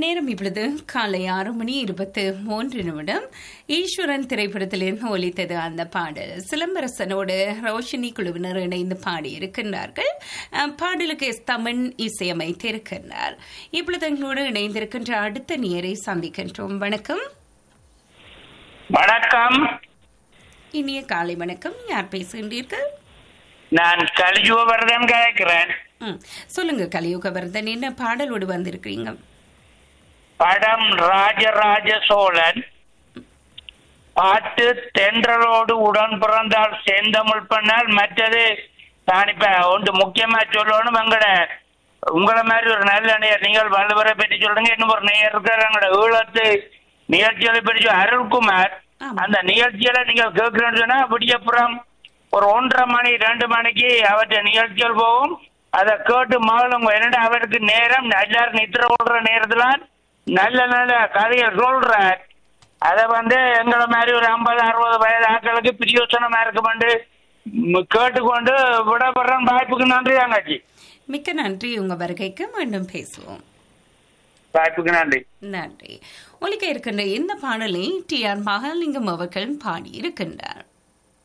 நேரம் இப்பொழுது காலை ஆறு மணி இருபத்து மூன்று நிமிடம் ஈஸ்வரன் திரைப்படத்திலிருந்து ஒலித்தது அந்த பாடல் சிலம்பரசனோடு ரோஷினி குழுவினர் இணைந்து பாடியிருக்கின்றார்கள் அஹ், பாடலுக்கு எஸ் தமிழ் இசையமைத்திருக்கின்றார் இப்பொழுது எங்களோடு இணைந்திருக்கின்ற அடுத்த நேரை சந்திக்கின்றோம் வணக்கம் வணக்கம் இனிய காலை வணக்கம் யார் பேசுகின்றீர்கள் நான் கலிஜுவர்தன் கேட்கிறேன் ம், சொல்லுங்க கலியுகவர்தன் என்ன பாடலோடு வந்திருக்கிறீங்க படம் ராஜராஜ சோழன் பாட்டு தென்றலோடு உடன் பிறந்தால் செந்தமிழ் பண்ணால் மற்றது நான் இப்ப ஒன்று முக்கியமா சொல்லணும் எங்கட உங்களை மாதிரி ஒரு நல்ல நேயர் நீங்கள் வள்ளுவரை பற்றி சொல்றீங்க இன்னும் ஒரு நேயர் இருக்கார் எங்கட ஈழத்து நிகழ்ச்சிகளை பற்றி சொல்~ அருள்குமார் ஆமா. அந்த நிகழ்ச்சியில நீங்கள் கேட்கிறேன்னு சொன்னா விடியப்புறம் ஒரு ஒன்றரை மணி ரெண்டு மணிக்கு அவற்றை நிகழ்ச்சிகள் போகும் அதை கேட்டு மகளும் என்னடா அவருக்கு நேரம் எல்லாரும் நித்திர ஓடுற நேரத்துல நல்ல நல்ல கதையை சொல்றார் அதை வந்து எங்களை மாதிரி ஒரு ஐம்பது அறுபது வயது ஆட்களுக்கு பிரியோசனமா இருக்குமெண்டு ம், கேட்டுக்கொண்டு விடப்படுறேன் வாய்ப்புக்கு நன்றி தங்கச்சி மிக்க நன்றி உங்க வருகைக்கு மீண்டும் பேசுவோம் வாய்ப்புக்கு நன்றி நன்றி ஒலிக்க இருக்கின்ற இந்த பாடலை டி ஆர் மகாலிங்கம் அவர்கள் பாடியிருக்கின்றார்